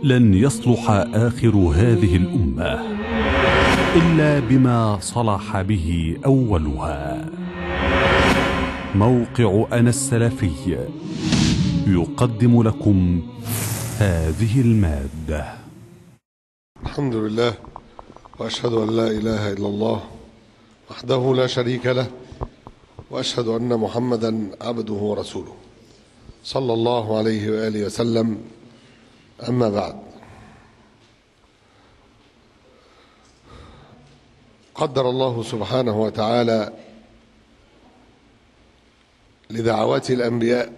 لن يصلح آخر هذه الأمة إلا بما صلح به أولها موقع أنا السلفي يقدم لكم هذه المادة الحمد لله وأشهد أن لا إله إلا الله وحده لا شريك له وأشهد أن محمدا عبده ورسوله صلى الله عليه وآله وسلم أما بعد قدر الله سبحانه وتعالى لدعوات الأنبياء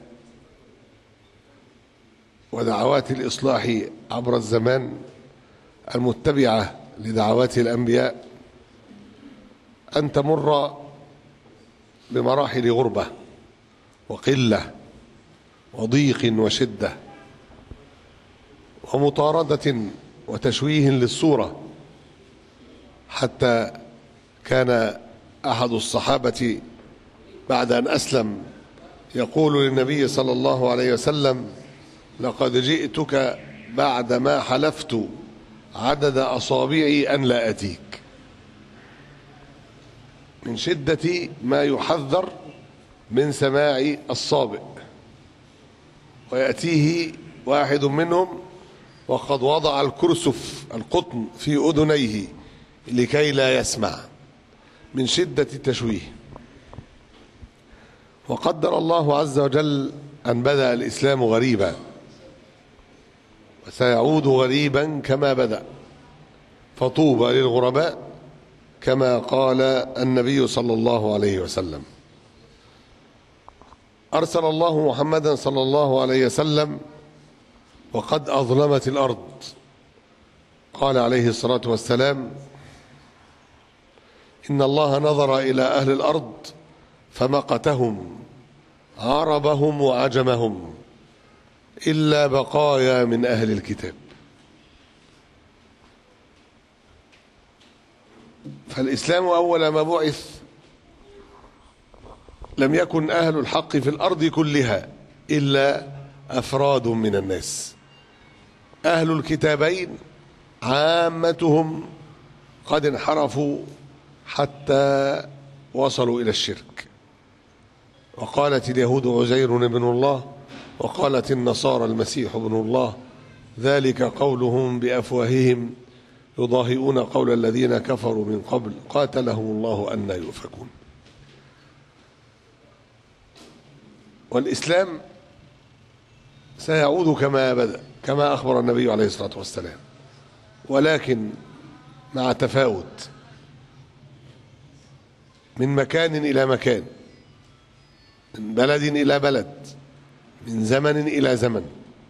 ودعوات الإصلاح عبر الزمان المتبعة لدعوات الأنبياء أن تمر بمراحل غربة وقلة وضيق وشدة ومطاردة وتشويه للصورة حتى كان أحد الصحابة بعد أن أسلم يقول للنبي صلى الله عليه وسلم لقد جئتك بعد ما حلفت عدد أصابعي أن لا أتيك من شدة ما يحذر من سماع الصابئ ويأتيه واحد منهم وقد وضع الكرسف القطن في أذنيه لكي لا يسمع من شدة التشويه وقدر الله عز وجل أن بدأ الإسلام غريبا وسيعود غريبا كما بدأ فطوبى للغرباء كما قال النبي صلى الله عليه وسلم أرسل الله محمدا صلى الله عليه وسلم وقد أظلمت الأرض قال عليه الصلاة والسلام إن الله نظر إلى أهل الأرض فمقتهم عربهم وعجمهم إلا بقايا من أهل الكتاب فالإسلام أول ما بعث لم يكن أهل الحق في الأرض كلها إلا أفراد من الناس أهل الكتابين عامتهم قد انحرفوا حتى وصلوا إلى الشرك وقالت اليهود عزير ابن الله وقالت النصارى المسيح ابن الله ذلك قولهم بأفواههم يضاهئون قول الذين كفروا من قبل قاتلهم الله أن يؤفكون والإسلام سيعود كما بدأ كما أخبر النبي عليه الصلاة والسلام ولكن مع تفاوت من مكان إلى مكان من بلد إلى بلد من زمن إلى زمن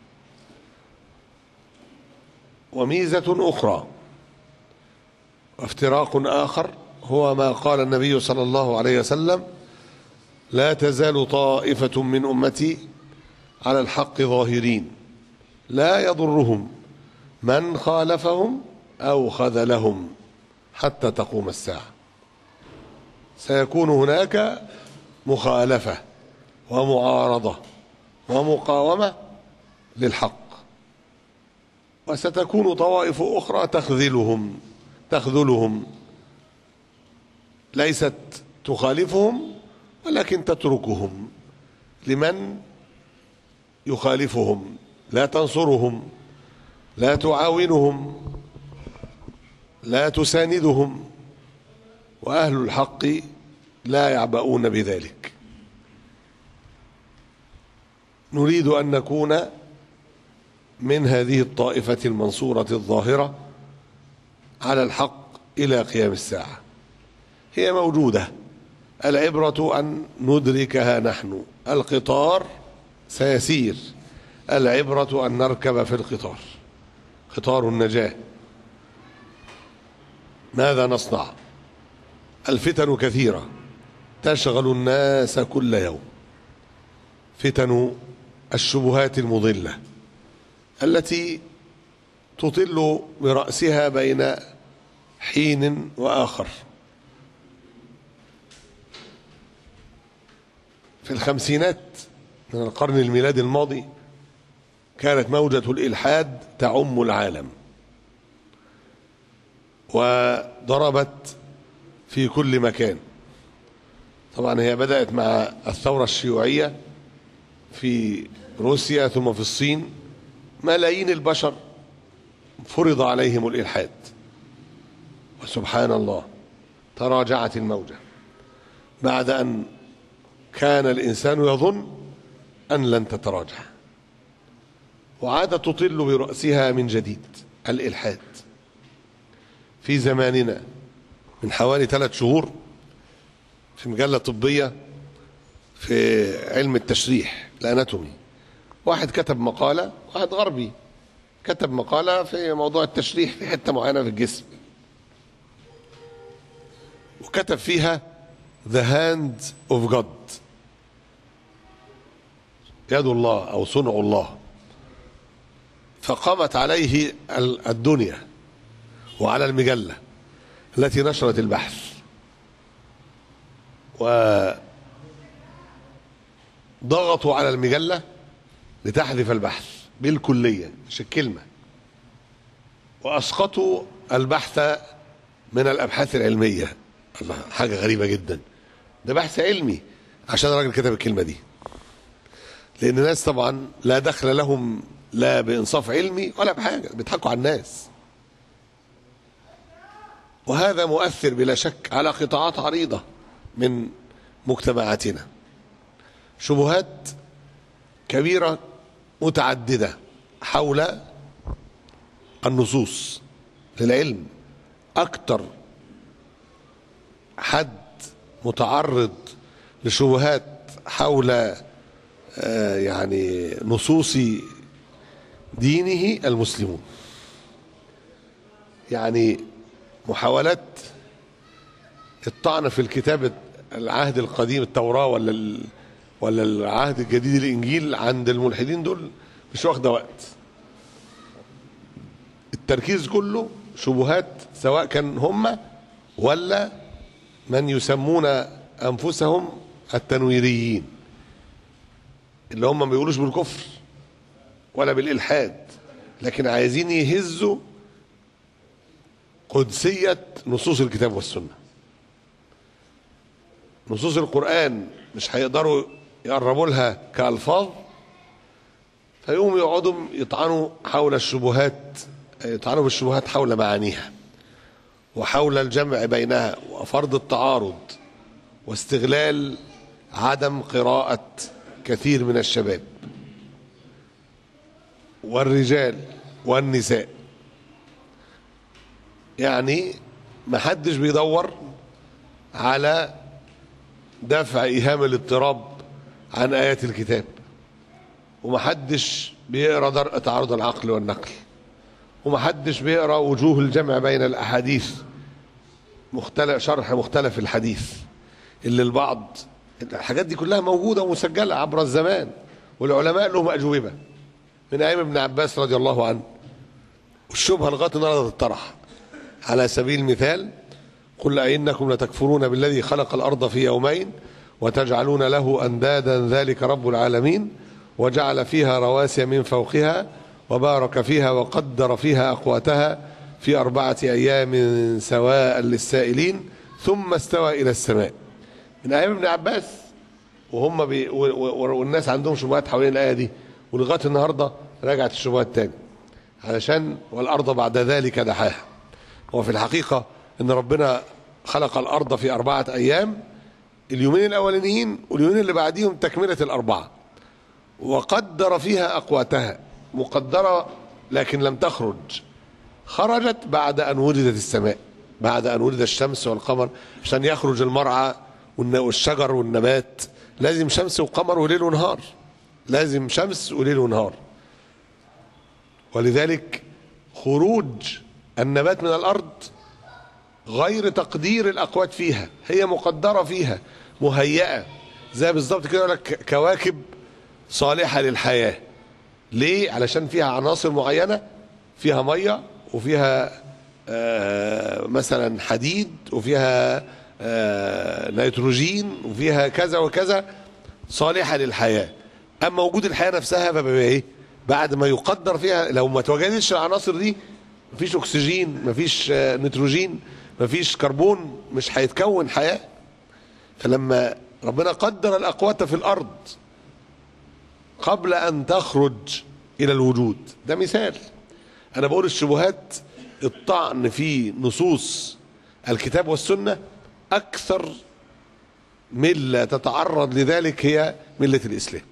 وميزة أخرى وافتراق آخر هو ما قال النبي صلى الله عليه وسلم لا تزال طائفة من أمتي على الحق ظاهرين لا يضرهم من خالفهم أو خذلهم حتى تقوم الساعة سيكون هناك مخالفة ومعارضة ومقاومة للحق وستكون طوائف أخرى تخذلهم تخذلهم ليست تخالفهم ولكن تتركهم لمن يخالفهم لا تنصرهم لا تعاونهم لا تساندهم وأهل الحق لا يعبؤون بذلك نريد أن نكون من هذه الطائفة المنصورة الظاهرة على الحق إلى قيام الساعة هي موجودة العبرة أن ندركها نحن القطار سيسير العبرة أن نركب في القطار قطار النجاة ماذا نصنع الفتن كثيرة تشغل الناس كل يوم فتن الشبهات المضلة التي تطل برأسها بين حين وآخر في الخمسينات من القرن الميلادي الماضي كانت موجة الإلحاد تعم العالم وضربت في كل مكان طبعا هي بدأت مع الثورة الشيوعية في روسيا ثم في الصين ملايين البشر فرض عليهم الإلحاد وسبحان الله تراجعت الموجة بعد أن كان الإنسان يظن أن لن تتراجع وعادت تطل برأسها من جديد الإلحاد في زماننا من حوالي ثلاث شهور في مجلة طبية في علم التشريح الأناتومي واحد كتب مقالة واحد غربي كتب مقالة في موضوع التشريح في حتة معينة في الجسم وكتب فيها The hand of God يد الله أو صنع الله فقامت عليه الدنيا وعلى المجلة التي نشرت البحث وضغطوا على المجلة لتحذف البحث بالكلية مش الكلمة وأسقطوا البحث من الأبحاث العلمية الله حاجة غريبة جدا ده بحث علمي عشان الراجل كتب الكلمة دي لأن الناس طبعا لا دخل لهم لا بإنصاف علمي ولا بحاجة بيضحكوا على الناس وهذا مؤثر بلا شك على قطاعات عريضة من مجتمعاتنا شبهات كبيرة متعددة حول النصوص للعلم أكتر حد متعرض لشبهات حول آه يعني نصوص دينه المسلمون يعني محاولات الطعن في الكتاب العهد القديم التوراة ولا ال... ولا العهد الجديد الإنجيل عند الملحدين دول مش واخدة وقت التركيز كله شبهات سواء كان هم ولا من يسمون أنفسهم التنويريين اللي هم ما بيقولوش بالكفر ولا بالإلحاد لكن عايزين يهزوا قدسية نصوص الكتاب والسنة نصوص القرآن مش هيقدروا يقربوا لها كألفاظ فيقوموا يقعدوا يطعنوا حول الشبهات يطعنوا بالشبهات حول معانيها وحول الجمع بينها وفرض التعارض واستغلال عدم قراءة كثير من الشباب والرجال والنساء يعني ما حدش بيدور على دفع إيهام الاضطراب عن آيات الكتاب ومحدش بيقرا درء تعارض العقل والنقل ومحدش بيقرا وجوه الجمع بين الأحاديث مختلف شرح مختلف الحديث اللي البعض الحاجات دي كلها موجودة ومسجلة عبر الزمان والعلماء لهم أجوبة من أيام ابن عباس رضي الله عنه والشبهة لغاية النهارده تطرح على سبيل المثال قل أئنكم لتكفرون بالذي خلق الأرض في يومين وتجعلون له أندادا ذلك رب العالمين وجعل فيها رواسي من فوقها وبارك فيها وقدر فيها أقواتها في أربعة أيام سواء للسائلين ثم استوى إلى السماء من أيام ابن عباس وهم بي والناس عندهم شبهات حوالين الآية دي ولغاية النهاردة رجعت الشبهات تاني علشان والأرض بعد ذلك دحاها وفي الحقيقة ان ربنا خلق الارض في اربعة ايام اليومين الاولانيين واليومين اللي بعديهم تكملة الاربعة وقدر فيها اقواتها مقدرة لكن لم تخرج خرجت بعد ان وجدت السماء بعد ان ولد الشمس والقمر عشان يخرج المرعى والشجر والنبات لازم شمس وقمر وليل ونهار لازم شمس وليل ونهار ولذلك خروج النبات من الارض غير تقدير الاقوات فيها هي مقدره فيها مهيئه زي بالظبط كده يقول لك كواكب صالحه للحياه ليه علشان فيها عناصر معينه فيها ميه وفيها آه مثلا حديد وفيها آه نيتروجين وفيها كذا وكذا صالحه للحياه اما وجود الحياه نفسها فبيبقى ايه بعد ما يقدر فيها لو ما توجدش العناصر دي مفيش اكسجين مفيش آه، نيتروجين مفيش كربون مش هيتكون حياه فلما ربنا قدر الاقوات في الارض قبل ان تخرج الى الوجود ده مثال انا بقول الشبهات الطعن في نصوص الكتاب والسنه اكثر مله تتعرض لذلك هي مله الاسلام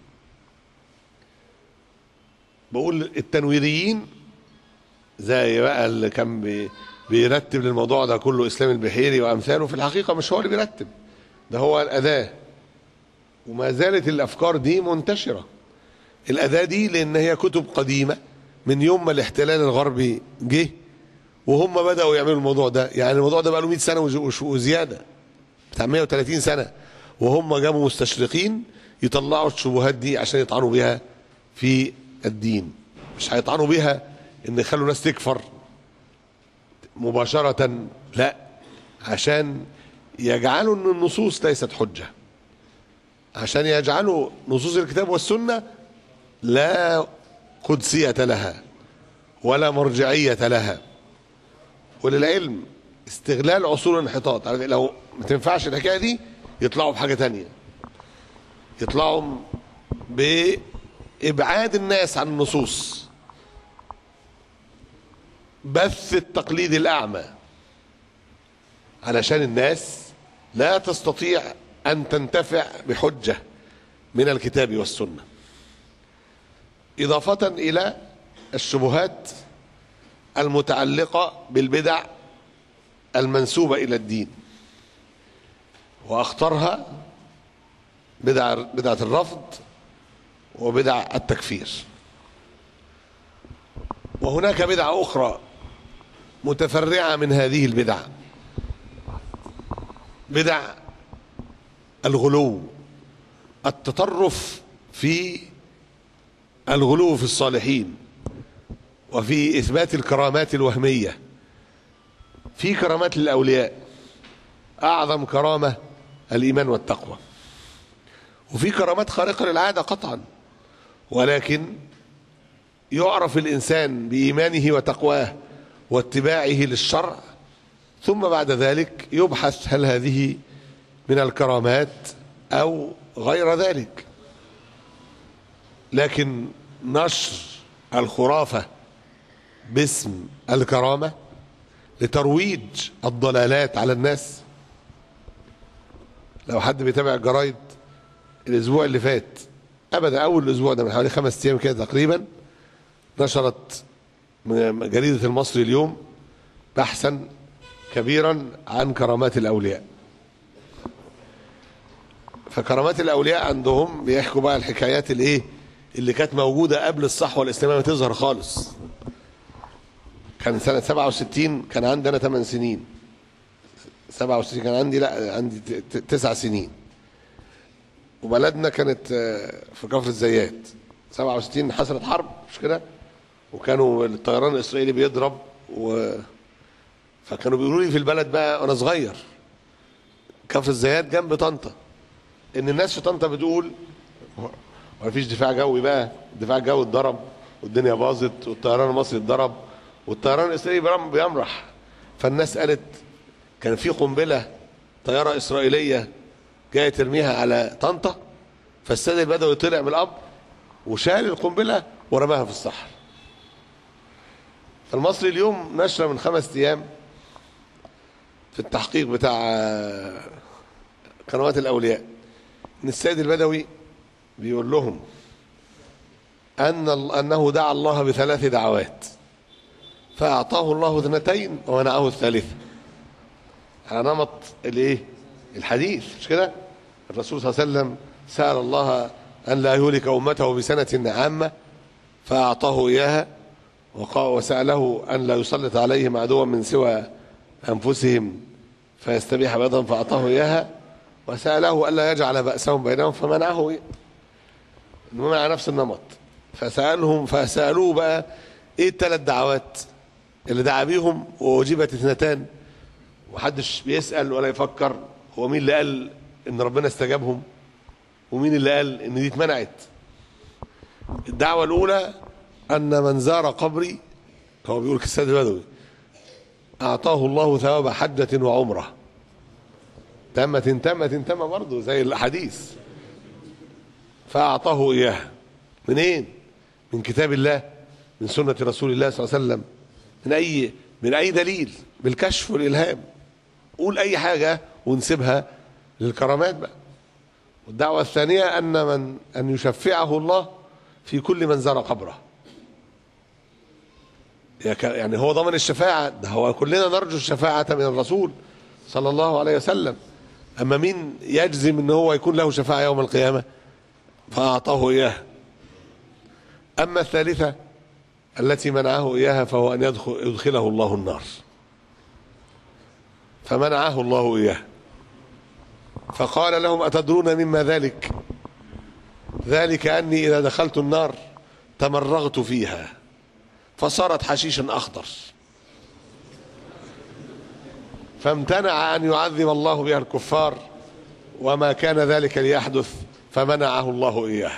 بقول التنويريين زي بقى اللي كان بي بيرتب للموضوع ده كله اسلام البحيري وامثاله في الحقيقه مش هو اللي بيرتب ده هو الاداه وما زالت الافكار دي منتشره الاداه دي لان هي كتب قديمه من يوم ما الاحتلال الغربي جه وهم بداوا يعملوا الموضوع ده يعني الموضوع ده بقى له 100 سنه وز- وش- وزياده بتاع 130 سنه وهم جابوا مستشرقين يطلعوا الشبهات دي عشان يطعنوا بيها في الدين مش هيطعنوا بيها ان يخلوا الناس تكفر مباشرة لا عشان يجعلوا ان النصوص ليست حجة عشان يجعلوا نصوص الكتاب والسنة لا قدسية لها ولا مرجعية لها وللعلم استغلال عصور الانحطاط عارف لو ما تنفعش الحكاية دي يطلعوا بحاجة تانية يطلعوا بإبعاد الناس عن النصوص بث التقليد الأعمى علشان الناس لا تستطيع أن تنتفع بحجة من الكتاب والسنة إضافة إلى الشبهات المتعلقة بالبدع المنسوبة إلى الدين وأخطرها بدع بدعة الرفض وبدع التكفير وهناك بدعة أخرى متفرعة من هذه البدع بدع الغلو التطرف في الغلو في الصالحين وفي إثبات الكرامات الوهمية في كرامات للأولياء أعظم كرامة الإيمان والتقوى وفي كرامات خارقة للعادة قطعا ولكن يعرف الإنسان بإيمانه وتقواه واتباعه للشرع ثم بعد ذلك يبحث هل هذه من الكرامات أو غير ذلك لكن نشر الخرافة باسم الكرامة لترويج الضلالات على الناس لو حد بيتابع الجرايد الاسبوع اللي فات ابدا اول الاسبوع ده من حوالي خمس ايام كده تقريبا نشرت من جريده المصري اليوم بحثا كبيرا عن كرامات الاولياء فكرامات الاولياء عندهم بيحكوا بقى الحكايات الايه اللي كانت موجوده قبل الصحوه الاسلاميه ما تظهر خالص كان سنه 67 كان عندي انا 8 سنين 67 كان عندي لا عندي ت- ت- تسع سنين وبلدنا كانت آه، في كفر الزيات 67 حصلت حرب مش كده وكانوا الطيران الاسرائيلي بيضرب و فكانوا بيقولوا لي في البلد بقى وانا صغير كفر الزيات جنب طنطا ان الناس في طنطا بتقول ما فيش دفاع جوي بقى الدفاع الجوي اتضرب والدنيا باظت والطيران المصري اتضرب والطيران الاسرائيلي بيرم- بيمرح فالناس قالت كان في قنبله طياره اسرائيليه جايه ترميها على طنطا فالسيد البدوي طلع من القبر وشال القنبله ورماها في الصحراء فالمصري اليوم نشره من خمس ايام في التحقيق بتاع آه، قنوات الاولياء ان السيد البدوي بيقول لهم ان انه دعا الله بثلاث دعوات فاعطاه الله اثنتين ومنعه الثالثه على نمط الايه الحديث مش كده الرسول صلى الله عليه وسلم سأل الله أن لا يهلك أمته بسنة عامة فأعطاه إياها وقا- وسأله أن لا يسلط عليهم عدوا من سوى أنفسهم فيستبيح بيضا فأعطاه إياها وسأله ألا يجعل بأسهم بينهم فمنعه إياه. المهم على نفس النمط فسألهم فسألوه بقى إيه الثلاث دعوات اللي دعا بيهم وأجيبت اثنتان ومحدش بيسأل ولا يفكر هو مين اللي قال ان ربنا استجابهم ومين اللي قال ان دي اتمنعت الدعوة الاولى أن من زار قبري هو بيقول كالسيد البدوي أعطاه الله ثواب حجة وعمرة تمت تمت تم برضه زي الحديث فأعطاه إياها منين؟ من كتاب الله من سنة رسول الله صلى الله عليه وسلم من أي من أي دليل بالكشف والإلهام قول أي حاجة ونسيبها للكرامات بقى والدعوة الثانية أن من أن يشفعه الله في كل من زار قبره يعني هو ضمن الشفاعة ده هو كلنا نرجو الشفاعة من الرسول صلى الله عليه وسلم أما مين يجزم أن هو يكون له شفاعة يوم القيامة فأعطاه إياه أما الثالثة التي منعه إياها فهو أن يدخل يدخله الله النار فمنعه الله إياه فقال لهم أتدرون مما ذلك ذلك أني إذا دخلت النار تمرغت فيها فصارت حشيشا أخضر فامتنع أن يعذب الله بها الكفار وما كان ذلك ليحدث فمنعه الله إياه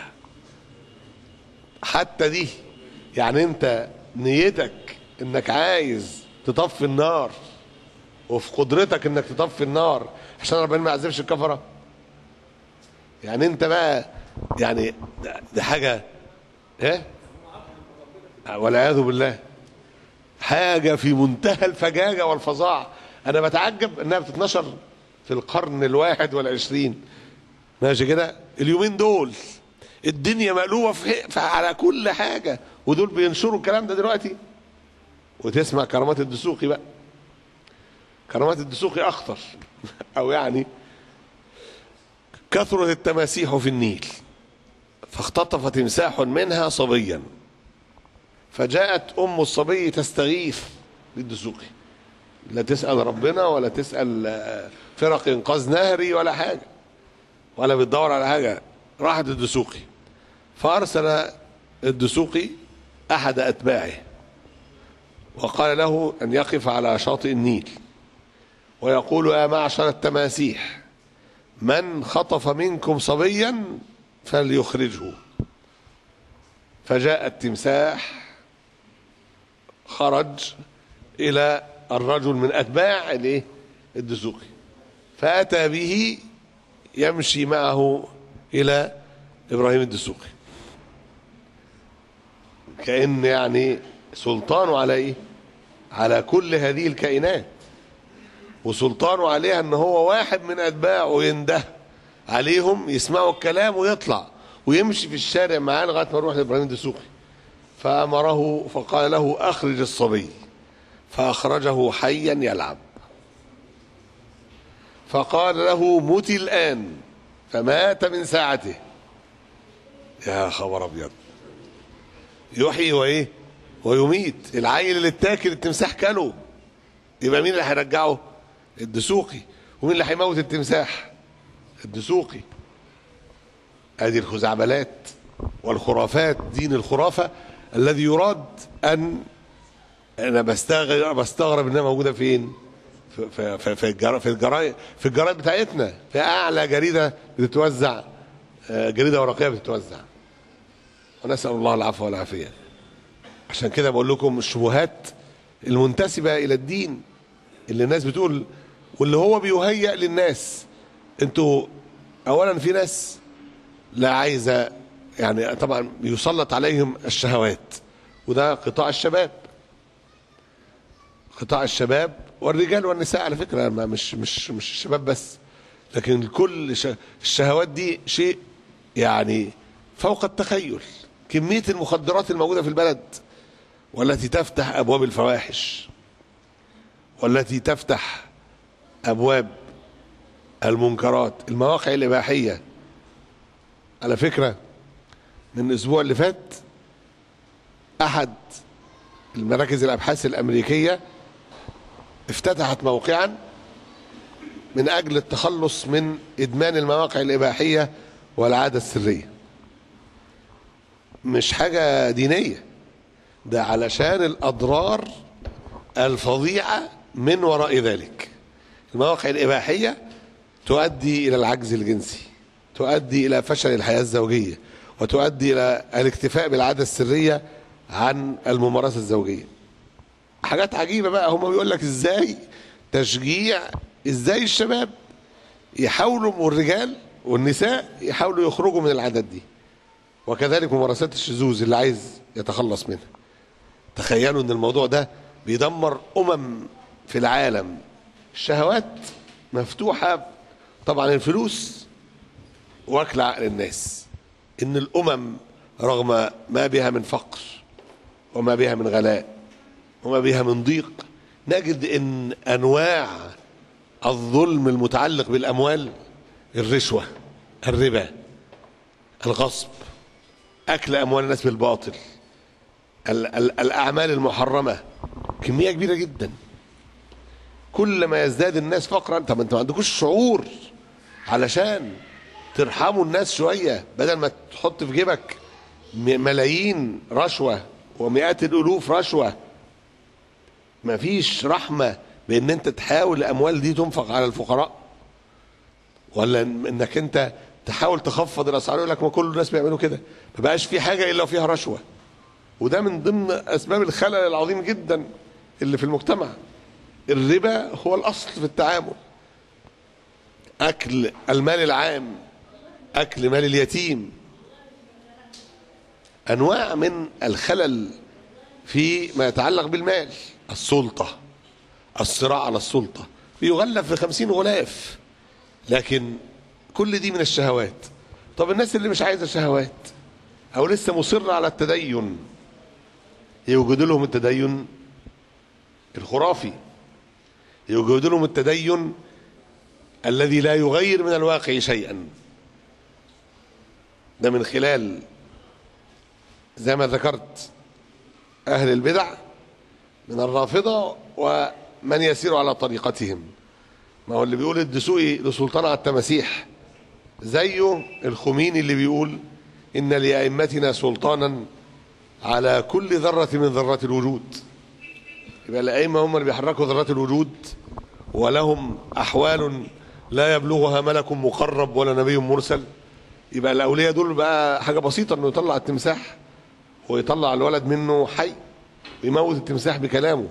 حتى دي يعني انت نيتك انك عايز تطفي النار وفي قدرتك انك تطفي النار عشان ربنا ما يعذبش الكفره يعني انت بقى يعني دي حاجه ايه والعياذ بالله حاجه في منتهى الفجاجه والفظاعه انا بتعجب انها بتتنشر في القرن الواحد والعشرين ماشي كده اليومين دول الدنيا مقلوبه في على كل حاجه ودول بينشروا الكلام ده دلوقتي وتسمع كرامات الدسوقي بقى كرامات الدسوقي اخطر او يعني كثرت التماسيح في النيل فاختطف تمساح منها صبيا فجاءت ام الصبي تستغيث للدسوقي لا تسال ربنا ولا تسال فرق انقاذ نهري ولا حاجه ولا بتدور على حاجه راحت الدسوقي فارسل الدسوقي احد اتباعه وقال له ان يقف على شاطئ النيل ويقول يا معشر التماسيح من خطف منكم صبيا فليخرجه فجاء التمساح خرج الى الرجل من اتباع الايه الدسوقي فاتى به يمشي معه الى ابراهيم الدسوقي كان يعني سلطانه على ايه على كل هذه الكائنات وسلطانه عليها ان هو واحد من اتباعه ينده عليهم يسمعوا الكلام ويطلع ويمشي في الشارع معاه لغايه ما يروح لابراهيم الدسوقي فامره فقال له اخرج الصبي فاخرجه حيا يلعب فقال له مت الان فمات من ساعته يا خبر ابيض يحيي وايه ويميت العيل اللي اتاكل التمساح كله يبقى مين اللي هيرجعه الدسوقي ومين اللي هيموت التمساح الدسوقي ادي الخزعبلات والخرافات دين الخرافه الذي يراد ان انا بستغرب بستغرب انها موجوده فين في في في الجرائد في الجرايد في الجرايد بتاعتنا في اعلى جريده بتتوزع جريده ورقيه بتتوزع ونسال الله العفو والعافيه عشان كده بقول لكم الشبهات المنتسبه الى الدين اللي الناس بتقول واللي هو بيهيئ للناس انتوا اولا في ناس لا عايزه يعني طبعا يسلط عليهم الشهوات وده قطاع الشباب قطاع الشباب والرجال والنساء على فكره ما مش مش مش الشباب بس لكن كل الشهوات دي شيء يعني فوق التخيل كميه المخدرات الموجوده في البلد والتي تفتح ابواب الفواحش والتي تفتح ابواب المنكرات المواقع الاباحيه على فكره من الاسبوع اللي فات احد المراكز الابحاث الامريكيه افتتحت موقعا من اجل التخلص من ادمان المواقع الاباحيه والعاده السريه مش حاجه دينيه ده علشان الاضرار الفظيعه من وراء ذلك المواقع الاباحيه تؤدي الى العجز الجنسي تؤدي الى فشل الحياه الزوجيه وتؤدي الى الاكتفاء بالعاده السريه عن الممارسة الزوجية حاجات عجيبة بقى هم بيقول لك ازاي تشجيع ازاي الشباب يحاولوا والرجال والنساء يحاولوا يخرجوا من العادات دي وكذلك ممارسات الشذوذ اللي عايز يتخلص منها تخيلوا ان الموضوع ده بيدمر امم في العالم الشهوات مفتوحة طبعا الفلوس واكل عقل الناس ان الامم رغم ما بها من فقر وما بها من غلاء وما بها من ضيق نجد ان انواع الظلم المتعلق بالاموال الرشوه الربا الغصب اكل اموال الناس بالباطل ال- ال- الاعمال المحرمه كميه كبيره جدا كلما يزداد الناس فقرا طب انت ما عندكوش شعور علشان ترحموا الناس شويه بدل ما تحط في جيبك م- ملايين رشوه ومئات الالوف رشوه ما فيش رحمه بان انت تحاول الاموال دي تنفق على الفقراء ولا إن- انك انت تحاول تخفض الاسعار يقول لك ما كل الناس بيعملوا كده ما بقاش في حاجه الا وفيها رشوه وده من ضمن اسباب الخلل العظيم جدا اللي في المجتمع الربا هو الاصل في التعامل اكل المال العام اكل مال اليتيم انواع من الخلل في ما يتعلق بالمال السلطه الصراع على السلطه بيغلف في خمسين غلاف لكن كل دي من الشهوات طب الناس اللي مش عايزه شهوات او لسه مصره على التدين يوجد لهم التدين الخرافي يوجد لهم التدين الذي لا يغير من الواقع شيئا ده من خلال زي ما ذكرت أهل البدع من الرافضة ومن يسير على طريقتهم ما هو اللي بيقول الدسوقي لسلطان على التماسيح زيه الخميني اللي بيقول إن لأئمتنا سلطانا على كل ذرة من ذرات الوجود يبقى الأئمة هم اللي بيحركوا ذرات الوجود ولهم أحوال لا يبلغها ملك مقرب ولا نبي مرسل يبقى الأولياء دول بقى حاجة بسيطة إنه يطلع التمساح ويطلع الولد منه حي ويموت التمساح بكلامه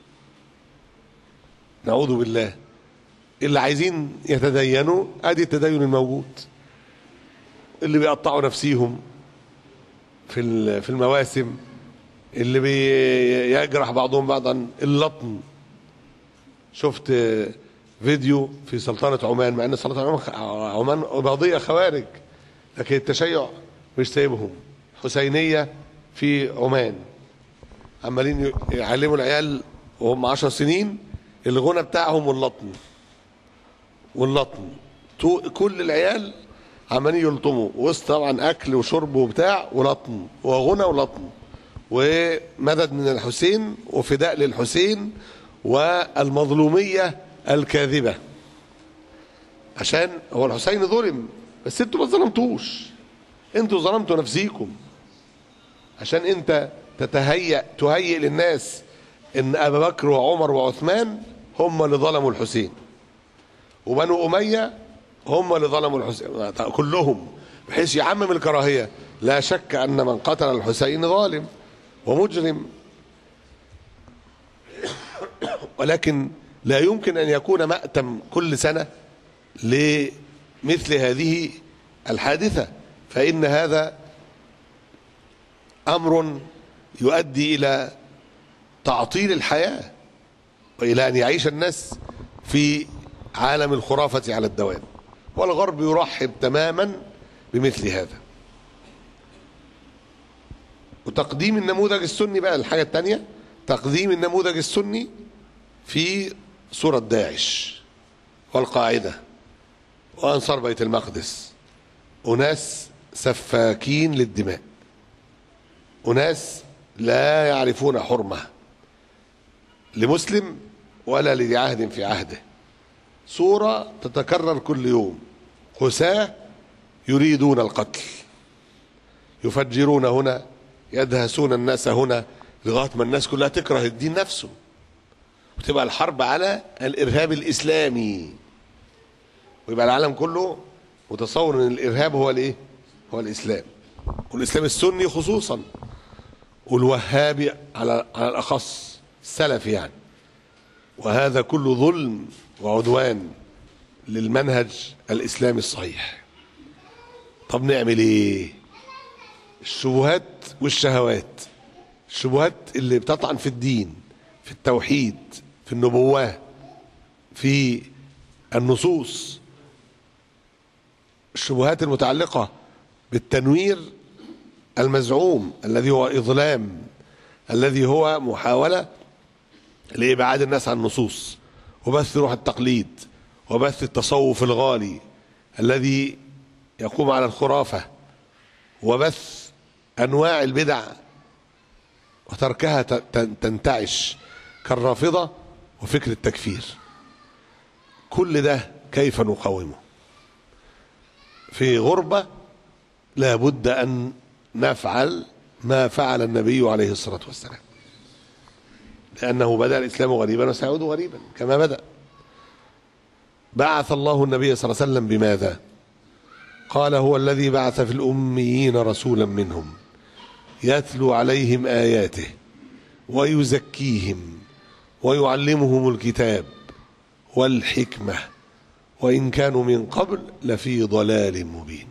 نعوذ بالله اللي عايزين يتدينوا ادي التدين الموجود اللي بيقطعوا نفسيهم في ال- في المواسم اللي بيجرح بعضهم بعضا اللطم شفت فيديو في سلطنة عمان مع ان سلطنة عمان عمان قضية خوارج لكن التشيع مش سايبهم حسينية في عمان عمالين يعلموا العيال وهم عشر سنين الغنى بتاعهم واللطم واللطم تو- كل العيال عمالين يلطموا وسط طبعا اكل وشرب وبتاع ولطم وغنى ولطم ومدد من الحسين وفداء للحسين والمظلوميه الكاذبه عشان هو الحسين ظلم بس انتوا ما ظلمتوش انتوا ظلمتوا نفسيكم عشان انت تتهيأ تهيئ للناس ان ابا بكر وعمر وعثمان هم اللي ظلموا الحسين وبنو اميه هم اللي ظلموا الحسين كلهم بحيث يعمم الكراهيه لا شك ان من قتل الحسين ظالم ومجرم ولكن لا يمكن ان يكون مأتم كل سنه لمثل هذه الحادثه فان هذا امر يؤدي الى تعطيل الحياه والى ان يعيش الناس في عالم الخرافه على الدوام والغرب يرحب تماما بمثل هذا وتقديم النموذج السني بقى الحاجه الثانيه تقديم النموذج السني في سوره داعش والقاعده وانصار بيت المقدس اناس سفاكين للدماء أناس لا يعرفون حرمة لمسلم ولا لذي عهد في عهده صورة تتكرر كل يوم خساة يريدون القتل يفجرون هنا يدهسون الناس هنا لغاية ما الناس كلها تكره الدين نفسه وتبقى الحرب على الإرهاب الإسلامي ويبقى العالم كله متصور ان الإرهاب هو الإيه؟ هو الإسلام والإسلام السني خصوصا والوهابي على على الأخص السلف يعني وهذا كله ظلم وعدوان للمنهج الإسلامي الصحيح طب نعمل ايه الشبهات والشهوات الشبهات اللي بتطعن في الدين في التوحيد في النبوة في النصوص الشبهات المتعلقة بالتنوير المزعوم الذي هو إظلام الذي هو محاولة لإبعاد الناس عن النصوص وبث روح التقليد وبث التصوف الغالي الذي يقوم على الخرافة وبث أنواع البدع وتركها تنتعش كالرافضة وفكر التكفير كل ده كيف نقاومه في غربة لا بد أن نفعل ما فعل النبي عليه الصلاة والسلام لأنه بدأ الإسلام غريبا وسيعود غريبا كما بدأ بعث الله النبي صلى الله عليه وسلم بماذا قال هو الذي بعث في الأميين رسولا منهم يتلو عليهم آياته ويزكيهم ويعلمهم الكتاب والحكمة وإن كانوا من قبل لفي ضلال مبين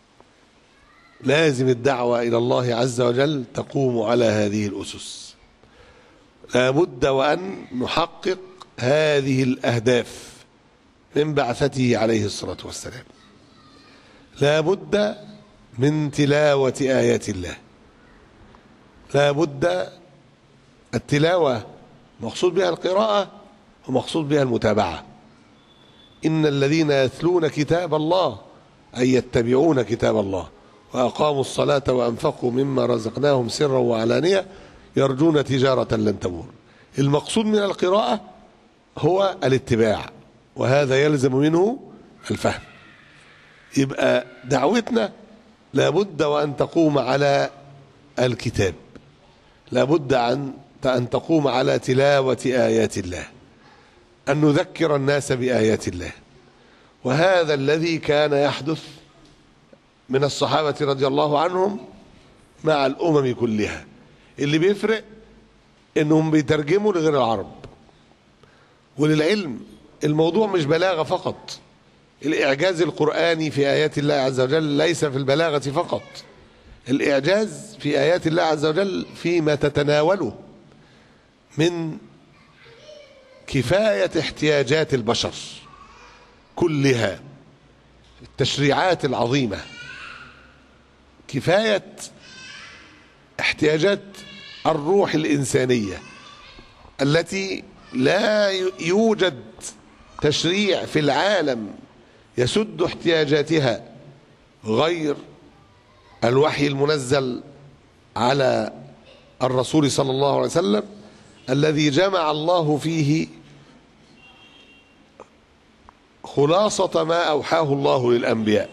لازم الدعوة إلى الله عز وجل تقوم على هذه الأسس لا بد وأن نحقق هذه الأهداف من بعثته عليه الصلاة والسلام لا بد من تلاوة آيات الله لا بد التلاوة مقصود بها القراءة ومقصود بها المتابعة إن الذين يتلون كتاب الله أي يتبعون كتاب الله وأقاموا الصلاة وأنفقوا مما رزقناهم سرا وعلانية يرجون تجارة لن تبور المقصود من القراءة هو الاتباع وهذا يلزم منه الفهم يبقى دعوتنا لابد وأن تقوم على الكتاب لابد عن أن تقوم على تلاوة آيات الله أن نذكر الناس بآيات الله وهذا الذي كان يحدث من الصحابة رضي الله عنهم مع الأمم كلها اللي بيفرق انهم بيترجموا لغير العرب وللعلم الموضوع مش بلاغة فقط الإعجاز القرآني في آيات الله عز وجل ليس في البلاغة فقط الإعجاز في آيات الله عز وجل فيما تتناوله من كفاية احتياجات البشر كلها التشريعات العظيمة كفاية احتياجات الروح الإنسانية التي لا يوجد تشريع في العالم يسد احتياجاتها غير الوحي المنزل على الرسول صلى الله عليه وسلم الذي جمع الله فيه خلاصة ما أوحاه الله للأنبياء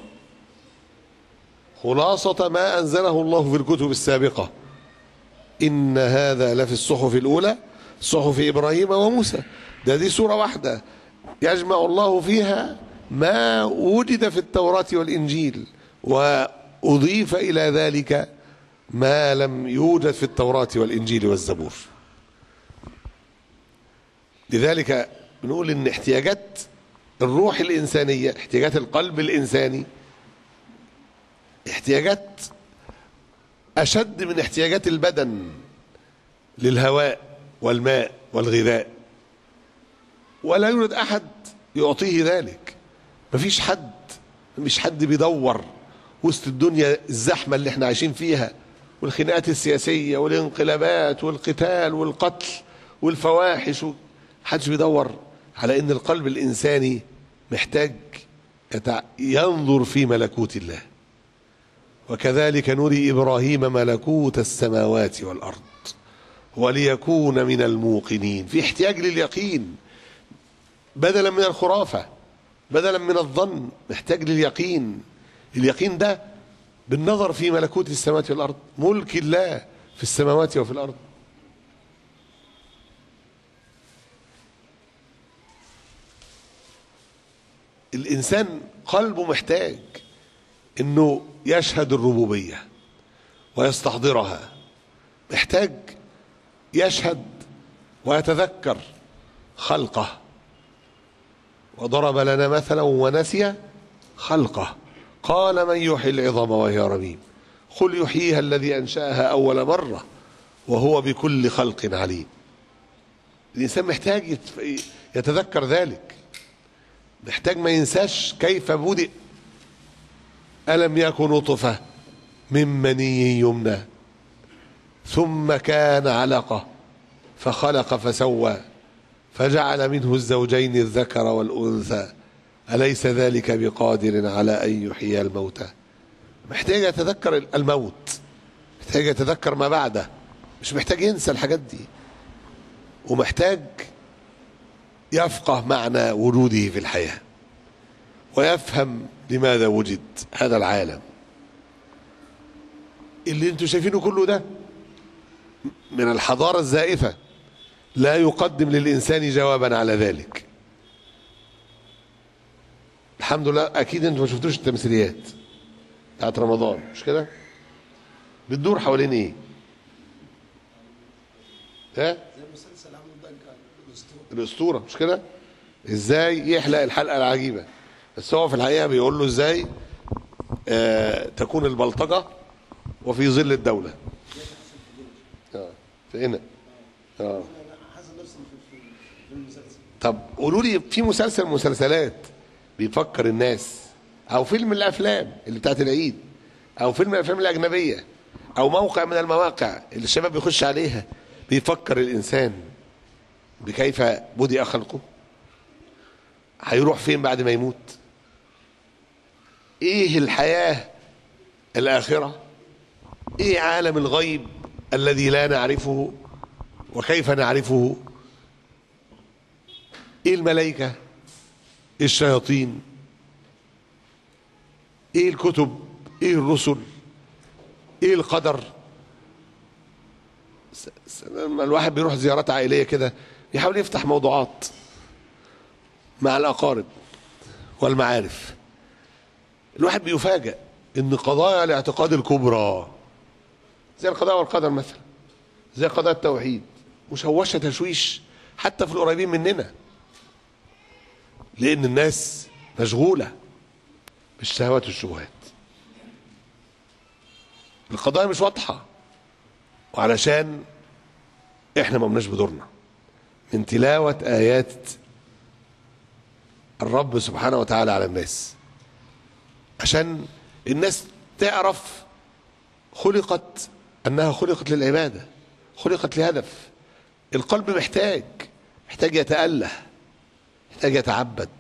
خلاصة ما أنزله الله في الكتب السابقة إن هذا لفي الصحف الأولى صحف إبراهيم وموسى ده دي سورة واحدة يجمع الله فيها ما وجد في التوراة والإنجيل وأضيف إلى ذلك ما لم يوجد في التوراة والإنجيل والزبور لذلك بنقول إن احتياجات الروح الإنسانية احتياجات القلب الإنساني احتياجات أشد من احتياجات البدن للهواء والماء والغذاء ولا يوجد أحد يعطيه ذلك مفيش حد مش حد بيدور وسط الدنيا الزحمة اللي احنا عايشين فيها والخناقات السياسية والانقلابات والقتال والقتل والفواحش حدش بيدور على ان القلب الانساني محتاج ينظر في ملكوت الله وكذلك نري ابراهيم ملكوت السماوات والارض وليكون من الموقنين في احتياج لليقين بدلا من الخرافه بدلا من الظن محتاج لليقين اليقين ده بالنظر في ملكوت السماوات والارض ملك الله في السماوات وفي الارض الانسان قلبه محتاج انه يشهد الربوبيه ويستحضرها محتاج يشهد ويتذكر خلقه وضرب لنا مثلا ونسي خلقه قال من يحيي العظام وهي رميم قل يحييها الذي انشاها اول مره وهو بكل خلق عليم الانسان محتاج يتف- يتذكر ذلك محتاج ما ينساش كيف بدأ ألم يكن نطفة من مني يمنى ثم كان علقة فخلق فسوى فجعل منه الزوجين الذكر والأنثى أليس ذلك بقادر على أن يحيي الموتى محتاج يتذكر الموت محتاج يتذكر ما بعده مش محتاج ينسى الحاجات دي ومحتاج يفقه معنى وجوده في الحياة ويفهم لماذا وجد هذا العالم اللي انتوا شايفينه كله ده من الحضارة الزائفة لا يقدم للإنسان جوابا على ذلك الحمد لله أكيد انتوا ما شفتوش التمثيليات بتاعت رمضان مش كده بتدور حوالين ايه ها الاسطوره مش كده ازاي يحلق الحلقه العجيبه بس هو في الحقيقه بيقول له ازاي آه تكون البلطجه وفي ظل الدوله اه في هنا اه طب قولوا لي في مسلسل من المسلسلات بيفكر الناس او فيلم من الافلام اللي بتاعت العيد او فيلم من الافلام الاجنبيه او موقع من المواقع اللي الشباب بيخش عليها بيفكر الانسان بكيف بدأ خلقه هيروح فين بعد ما يموت ايه الحياة الآخرة ايه عالم الغيب الذي لا نعرفه وكيف نعرفه ايه الملائكة ايه الشياطين ايه الكتب ايه الرسل ايه القدر س- س- لما الواحد بيروح زيارات عائليه كده يحاول يفتح موضوعات مع الاقارب والمعارف الواحد بيفاجئ ان قضايا الاعتقاد الكبرى زي القضاء والقدر مثلا زي قضايا التوحيد مشوشه تشويش حتى في القريبين مننا لان الناس مشغوله بالشهوات والشبهات القضايا مش واضحه وعلشان احنا ما قمناش بدورنا من تلاوة آيات الرب سبحانه وتعالى على الناس عشان الناس تعرف خلقت أنها خلقت للعبادة خلقت لهدف القلب محتاج محتاج يتأله محتاج يتعبد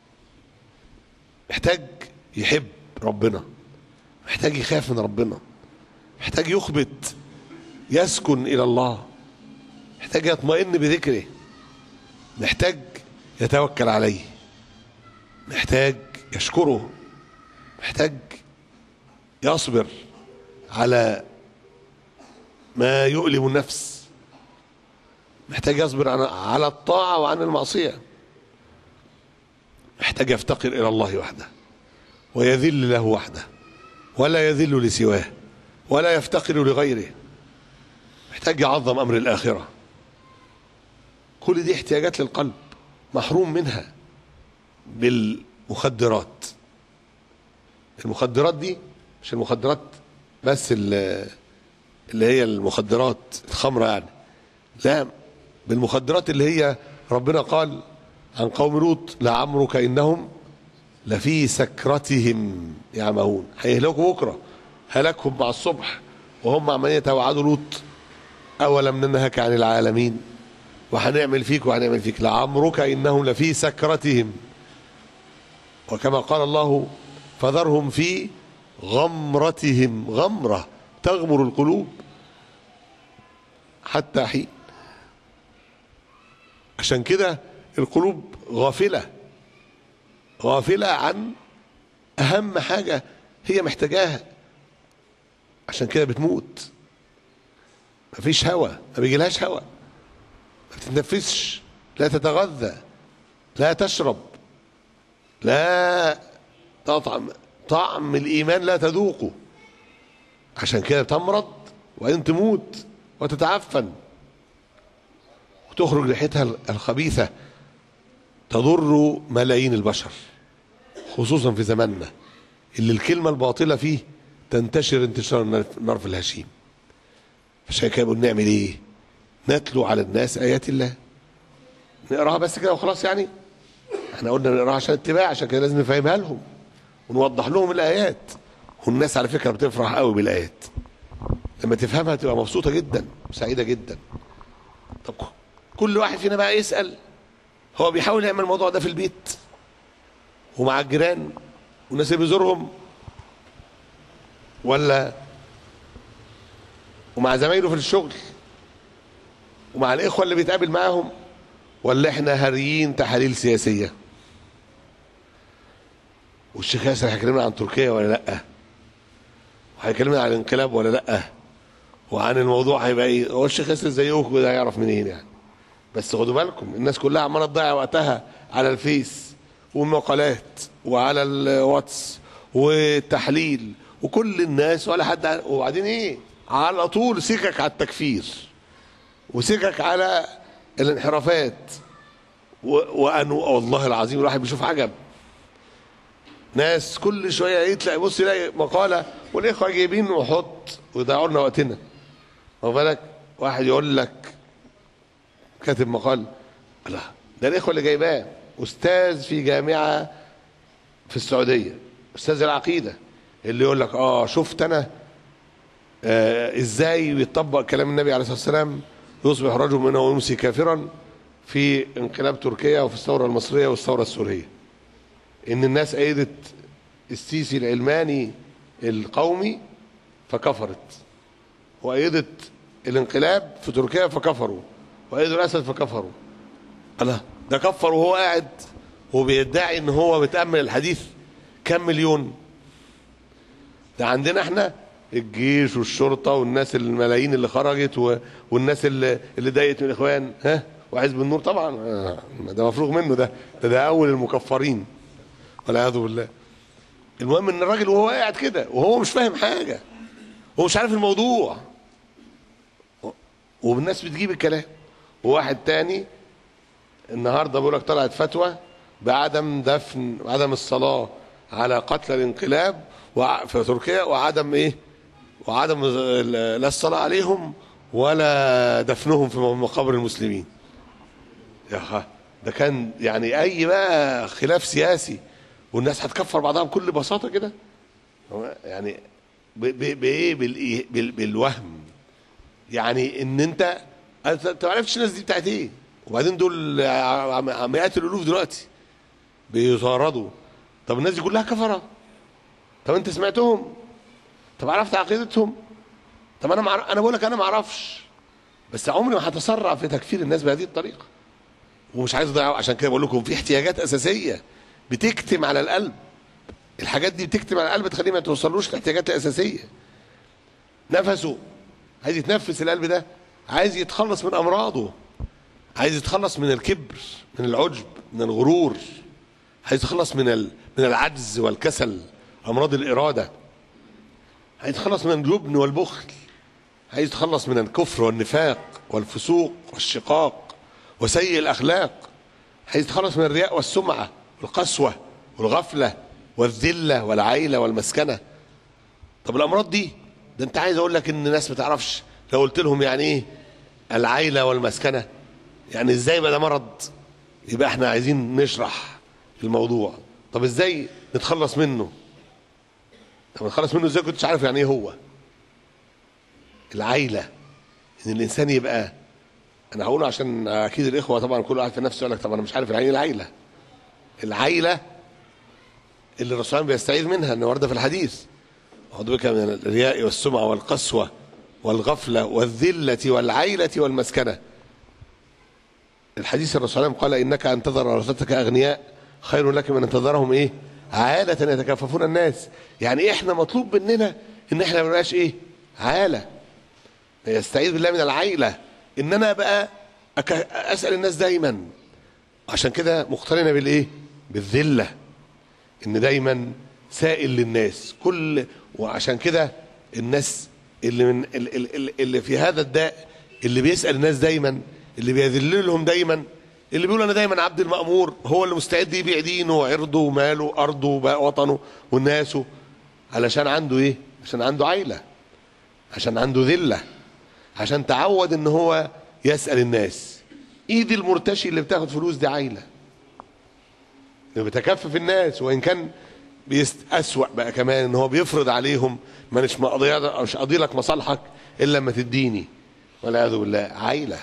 محتاج يحب ربنا محتاج يخاف من ربنا محتاج يخبت يسكن إلى الله محتاج يطمئن بذكره محتاج يتوكل عليه محتاج يشكره محتاج يصبر على ما يؤلم النفس محتاج يصبر عن- على الطاعة وعن المعصية محتاج يفتقر إلى الله وحده ويذل له وحده ولا يذل لسواه ولا يفتقر لغيره محتاج يعظم امر الاخره كل دي احتياجات للقلب محروم منها بالمخدرات المخدرات دي مش المخدرات بس ال- اللي هي المخدرات الخمره يعني لا بالمخدرات اللي هي ربنا قال عن قوم لوط لعمرك انهم لفي سكرتهم يعمهون هيهلكوا بكره هلكهم مع الصبح وهم عمالين يتوعدوا لوط أولم ننهك عن العالمين وهنعمل فيك وهنعمل فيك لعمرك إنهم لفي سكرتهم وكما قال الله فذرهم في غمرتهم غمرة تغمر القلوب حتى حين عشان كده القلوب غافلة غافلة عن أهم حاجة هي محتاجاها عشان كده بتموت مفيش هوا ما بيجيلهاش هوا ما بتتنفسش لا تتغذى لا تشرب لا تطعم طعم الإيمان لا تذوقه عشان كده تمرض وبعدين تموت وتتعفن وتخرج ريحتها الخبيثة تضر ملايين البشر خصوصا في زماننا اللي الكلمة الباطلة فيه تنتشر انتشار النار في الهشيم عشان كده بنقول نعمل ايه نتلو على الناس ايات الله نقراها بس كده وخلاص يعني احنا قلنا نقراها عشان اتباع عشان كده لازم نفهمها لهم ونوضح لهم الايات والناس على فكره بتفرح قوي بالايات لما تفهمها تبقى مبسوطه جدا وسعيده جدا طب كل واحد فينا بقى يسال هو بيحاول يعمل الموضوع ده في البيت ومع الجيران والناس اللي بيزورهم ولا ومع زمايله في الشغل ومع الاخوه اللي بيتقابل معاهم ولا احنا هريين تحاليل سياسيه والشيخ ياسر هيكلمنا عن تركيا ولا لا وهيكلمنا عن الانقلاب ولا لا وعن الموضوع هيبقى ايه هو الشيخ ياسر زيكم ده هيعرف منين يعني بس خدوا بالكم الناس كلها عماله تضيع وقتها على الفيس والمقالات وعلى الواتس والتحليل وكل الناس ولا حد وبعدين ايه على طول سكك على التكفير وسكك على الانحرافات وأنو والله العظيم الواحد بيشوف عجب ناس كل شويه يتلاقي بص يلاقي مقاله والاخوه جايبين وحط ويضيعوا لنا وقتنا واخد بالك واحد يقول لك كاتب مقال لا ده الاخوه اللي جايباه استاذ في جامعه في السعوديه استاذ العقيده اللي يقول لك اه شفت انا آه ازاي بيطبق كلام النبي عليه الصلاه والسلام يصبح رجل منه ويمسي كافرا في انقلاب تركيا وفي الثوره المصريه والثوره السوريه ان الناس ايدت السيسي العلماني القومي فكفرت وايدت الانقلاب في تركيا فكفروا وايدوا الاسد فكفروا الله ده كفر وهو قاعد وبيدعي ان هو بتامل الحديث كم مليون ده عندنا احنا الجيش والشرطه والناس الملايين اللي خرجت و... والناس اللي اللي ضايقت من الاخوان ها وحزب النور طبعا ده مفروغ منه ده ده, ده اول المكفرين والعياذ بالله المهم ان الراجل وهو قاعد كده وهو مش فاهم حاجه هو مش عارف الموضوع والناس بتجيب الكلام وواحد تاني النهارده بيقول لك طلعت فتوى بعدم دفن عدم الصلاه على قتل الانقلاب في تركيا وعدم ايه وعدم لا الصلاه عليهم ولا دفنهم في مقابر المسلمين يا ده كان يعني اي بقى خلاف سياسي والناس هتكفر بعضها بكل بساطه كده يعني بايه بالوهم يعني ان انت انت ما عرفتش الناس دي بتاعت ايه وبعدين دول مئات الالوف دلوقتي بيطاردوا طب الناس دي كلها كفره طب انت سمعتهم طب عرفت عقيدتهم طب انا معرف... انا بقول لك انا ما اعرفش بس عمري ما هتسرع في تكفير الناس بهذه الطريقه ومش عايز اضيع عشان كده بقول لكم في احتياجات اساسيه بتكتم على القلب الحاجات دي بتكتم على القلب تخليه ما توصلوش الاحتياجات الاساسيه نفسه عايز يتنفس القلب ده عايز يتخلص من امراضه عايز يتخلص من الكبر من العجب من الغرور عايز يتخلص من ال... من العجز والكسل امراض الاراده عايز يتخلص من الجبن والبخل عايز يتخلص من الكفر والنفاق والفسوق والشقاق وسيء الاخلاق عايز يتخلص من الرياء والسمعه والقسوه والغفله والذله والعيله والمسكنه طب الامراض دي ده انت عايز اقول لك ان الناس ما تعرفش لو قلت لهم يعني ايه العيله والمسكنه يعني ازاي بقى ده مرض يبقى احنا عايزين نشرح الموضوع طب ازاي نتخلص منه طب نتخلص منه ازاي كنتش عارف يعني ايه هو العيله ان الانسان يبقى انا هقوله عشان اكيد الاخوه طبعا كل واحد في نفسه يقول لك طب انا مش عارف يعني ايه العيله العيله اللي الرسول بيستعيذ منها ان ورده في الحديث اعوذ بك من الرياء والسمعه والقسوه والغفله والذله والعيله والمسكنه الحديث الرسول قال انك ان تذر ورثتك اغنياء خير لك من ان تذرهم ايه عالة يتكففون الناس يعني احنا مطلوب مننا ان احنا ما نبقاش ايه عالة يستعيذ بالله من العيلة ان انا بقى اسال الناس دايما عشان كده مقترنه بالايه بالذله ان دايما سائل للناس كل وعشان كده الناس اللي من ال- ال- ال- اللي في هذا الداء اللي بيسال الناس دايما اللي بيذللهم دايما اللي بيقول انا دايما عبد المامور هو اللي مستعد يبيع دينه وعرضه وماله ارضه ووطنه والناسه علشان عنده ايه عشان عنده عيله عشان عنده ذله عشان تعود ان هو يسال الناس ايد المرتشي اللي بتاخد فلوس دي عيله اللي بتكفف الناس وان كان بيست اسوأ بقى كمان ان هو بيفرض عليهم ما مش مقضي مش قاضي لك مصالحك الا لما تديني والعياذ بالله عيله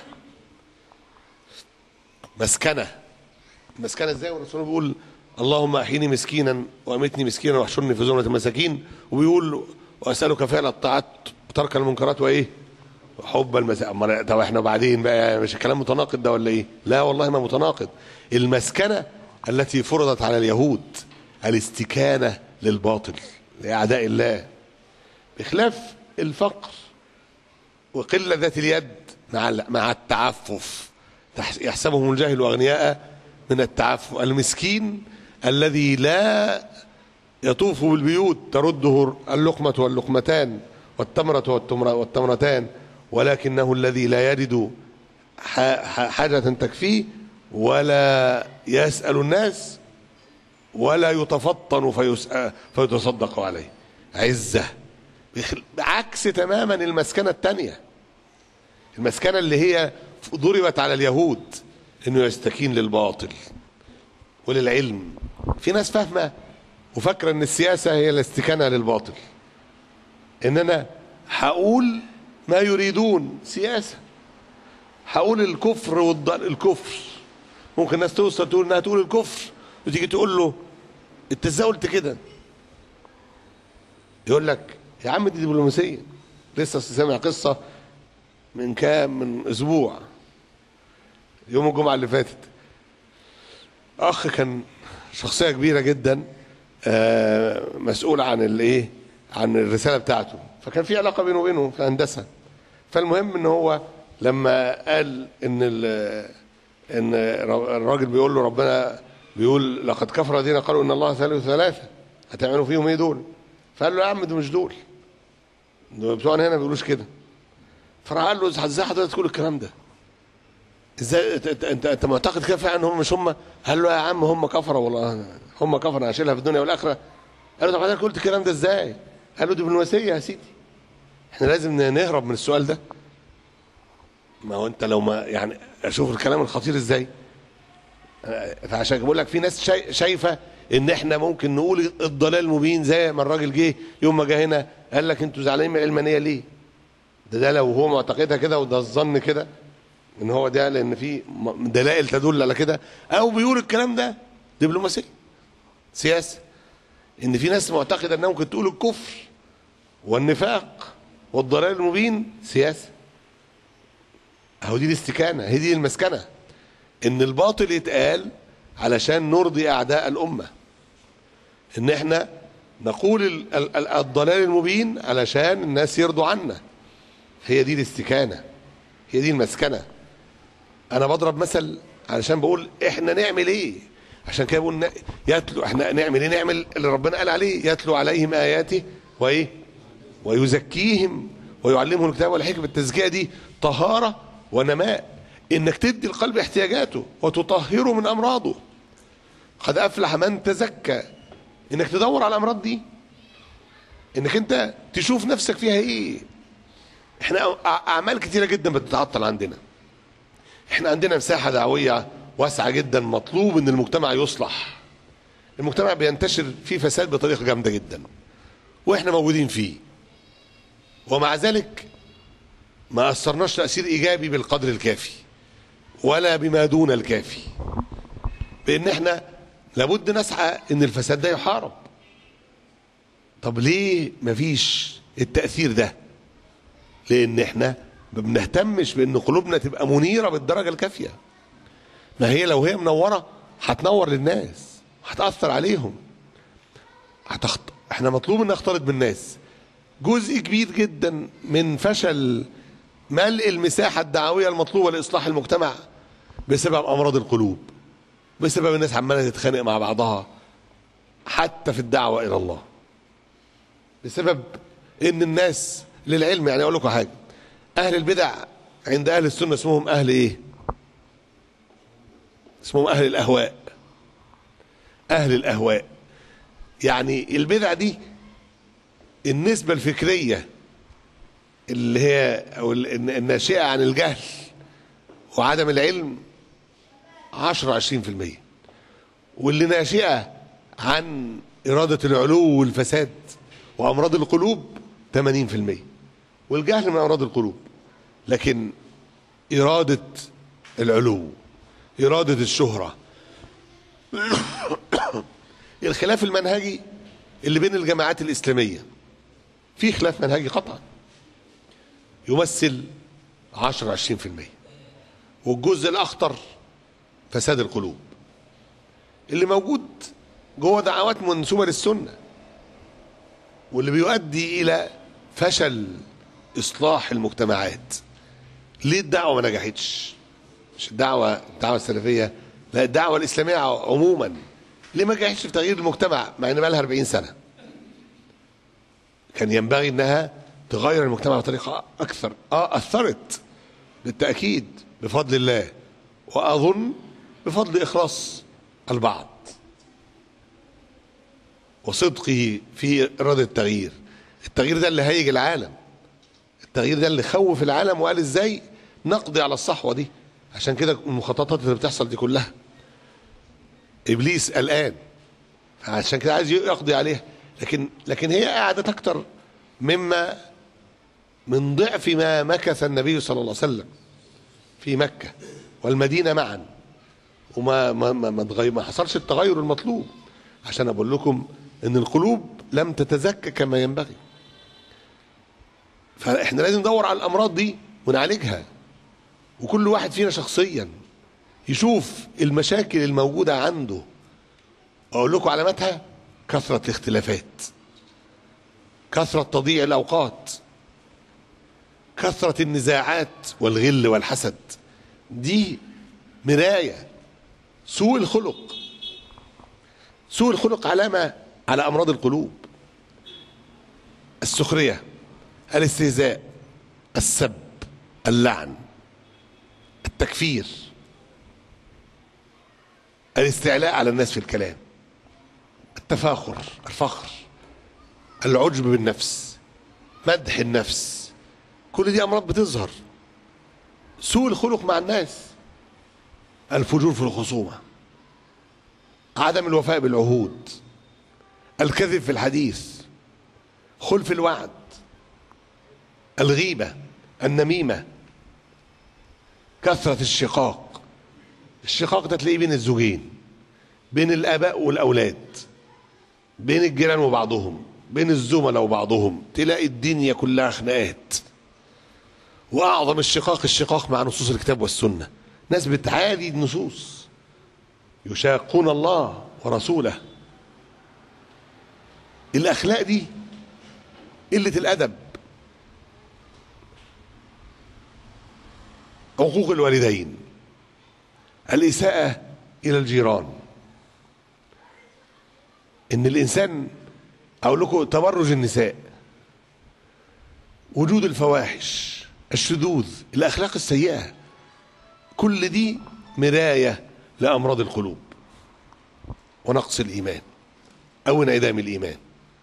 مسكنه مسكنه ازاي والرسول بيقول اللهم احيني مسكينا وامتني مسكينا واحشرني في زمره المساكين وبيقول واسالك فعل الطاعات وترك المنكرات وايه وحب المساكين طب احنا بعدين بقى مش الكلام متناقض ده ولا ايه لا والله ما متناقض المسكنه التي فرضت على اليهود الاستكانه للباطل لاعداء الله بخلاف الفقر وقله ذات اليد مع مع التعفف تح- يحسبهم الجاهل اغنياء من التعفف المسكين الذي لا يطوف بالبيوت ترده اللقمة واللقمتان والتمرة والتمرة والتمرتان ولكنه الذي لا يجد ح- ح- حاجة تكفيه ولا يسأل الناس ولا يتفطن فيسأل فيتصدق عليه عزة بخل- بعكس تماما المسكنة الثانية المسكنة اللي هي ضربت على اليهود انه يستكين للباطل وللعلم في ناس فاهمة وفاكرة ان السياسة هي الاستكانة للباطل ان انا هقول ما يريدون سياسة هقول الكفر والضل الكفر ممكن الناس توصل تقول انها تقول الكفر وتيجي تقول له انت ازاي قلت كده يقول لك يا عم دي دبلوماسيه لسه سامع قصه من كام من اسبوع يوم الجمعه اللي فاتت اخ كان شخصيه كبيره جدا آه، مسؤول عن الايه عن الرساله بتاعته فكان في علاقه بينه وبينه في هندسه فالمهم ان هو لما قال ان ال- ان الراجل بيقول له ربنا بيقول لقد كفر الذين قالوا ان الله ثالث ثلاثه هتعملوا فيهم ايه دول؟ فقال له يا عم دول مش دول دول بتوعنا هنا ما بيقولوش كده فراح قال له ازاي حضرتك تقول الكلام ده؟ ازاي انت انت, انت, انت معتقد كده فعلا ان هم مش هم؟ قال له يا عم هم كفره والله هم كفره انا هشيلها في الدنيا والاخره قال له طب حضرتك قلت الكلام ده ازاي؟ قال له دبلوماسيه يا سيدي احنا لازم نهرب من السؤال ده ما هو انت لو ما يعني اشوف الكلام الخطير ازاي فعشان بقول لك في ناس شاي- شايفه ان احنا ممكن نقول الضلال المبين زي ما الراجل جه يوم ما جه هنا قال لك انتوا زعلانين من العلمانيه ليه؟ ده ده لو هو معتقدها كده وده الظن كده ان هو ده لان في م- دلائل تدل على كده او بيقول الكلام ده دبلوماسيه سياسه ان في ناس معتقده انها ممكن تقول الكفر والنفاق والضلال المبين سياسه اهو دي الاستكانه هي دي المسكنه ان الباطل يتقال علشان نرضي اعداء الامه ان احنا نقول ال- ال- ال- الضلال المبين علشان الناس يرضوا عنا هي دي الاستكانه هي دي المسكنه انا بضرب مثل علشان بقول احنا نعمل ايه عشان كده بقول ن- يتلو احنا نعمل ايه نعمل اللي ربنا قال عليه يتلو عليهم اياته وايه ويزكيهم ويعلمهم الكتاب والحكمه التزكيه دي طهاره ونماء انك تدي القلب احتياجاته وتطهره من امراضه قد افلح من تزكى انك تدور على الامراض دي انك انت تشوف نفسك فيها ايه احنا أع- اعمال كتيره جدا بتتعطل عندنا احنا عندنا مساحه دعويه واسعه جدا مطلوب ان المجتمع يصلح المجتمع بينتشر فيه فساد بطريقه جامده جدا واحنا موجودين فيه ومع ذلك ما اثرناش تاثير ايجابي بالقدر الكافي ولا بما دون الكافي بان احنا لابد نسعى ان الفساد ده يحارب طب ليه مفيش التاثير ده لان احنا ما بنهتمش بان قلوبنا تبقى منيره بالدرجه الكافيه ما هي لو هي منوره هتنور للناس هتاثر عليهم هتخط... احنا مطلوب ان نختلط بالناس جزء كبير جدا من فشل ملء المساحه الدعويه المطلوبه لاصلاح المجتمع بسبب امراض القلوب بسبب الناس عماله تتخانق مع بعضها حتى في الدعوه الى الله بسبب ان الناس للعلم يعني اقول لكم حاجه اهل البدع عند اهل السنه اسمهم اهل ايه اسمهم اهل الاهواء اهل الاهواء يعني البدع دي النسبه الفكريه اللي هي او ال- الناشئه عن الجهل وعدم العلم 10 20% واللي ناشئه عن اراده العلو والفساد وامراض القلوب 80% والجهل من امراض القلوب لكن اراده العلو اراده الشهره الخلاف المنهجي اللي بين الجماعات الاسلاميه في خلاف منهجي قطعا يمثل 10 20% والجزء الاخطر فساد القلوب اللي موجود جوه دعوات منسوبه للسنه واللي بيؤدي الى فشل اصلاح المجتمعات ليه الدعوه ما نجحتش مش الدعوه الدعوه السلفيه لا الدعوه الاسلاميه عموما ليه ما نجحتش في تغيير المجتمع مع ان بقى لها 40 سنه كان ينبغي انها تغير المجتمع بطريقه اكثر اه اثرت بالتاكيد بفضل الله واظن بفضل اخلاص البعض وصدقه في اراده التغيير التغيير ده اللي هيج العالم التغيير ده اللي خوف العالم وقال ازاي نقضي على الصحوه دي عشان كده المخططات اللي بتحصل دي كلها ابليس قلقان عشان كده عايز يقضي عليها لكن لكن هي قعدت اكتر مما من ضعف ما مكث النبي صلى الله عليه وسلم في مكه والمدينه معا وما ما ما ما, تغير ما حصلش التغير المطلوب عشان اقول لكم ان القلوب لم تتزكى كما ينبغي فاحنا لازم ندور على الامراض دي ونعالجها وكل واحد فينا شخصيا يشوف المشاكل الموجوده عنده اقول لكم علاماتها كثره الاختلافات كثره تضييع الاوقات كثره النزاعات والغل والحسد دي مرايه سوء الخلق سوء الخلق علامه على امراض القلوب السخريه الاستهزاء السب اللعن التكفير الاستعلاء على الناس في الكلام التفاخر الفخر العجب بالنفس مدح النفس كل دي امراض بتظهر سوء الخلق مع الناس الفجور في الخصومه عدم الوفاء بالعهود الكذب في الحديث خلف الوعد الغيبه النميمه كثره الشقاق الشقاق ده تلاقيه بين الزوجين بين الاباء والاولاد بين الجيران وبعضهم بين الزملاء وبعضهم تلاقي الدنيا كلها خناقات واعظم الشقاق الشقاق مع نصوص الكتاب والسنه ناس بتعادي النصوص يشاقون الله ورسوله الاخلاق دي قله الادب عقوق الوالدين الاساءه الى الجيران ان الانسان اقول لكم تبرج النساء وجود الفواحش الشذوذ الاخلاق السيئه كل دي مرايه لامراض القلوب ونقص الايمان او انعدام الايمان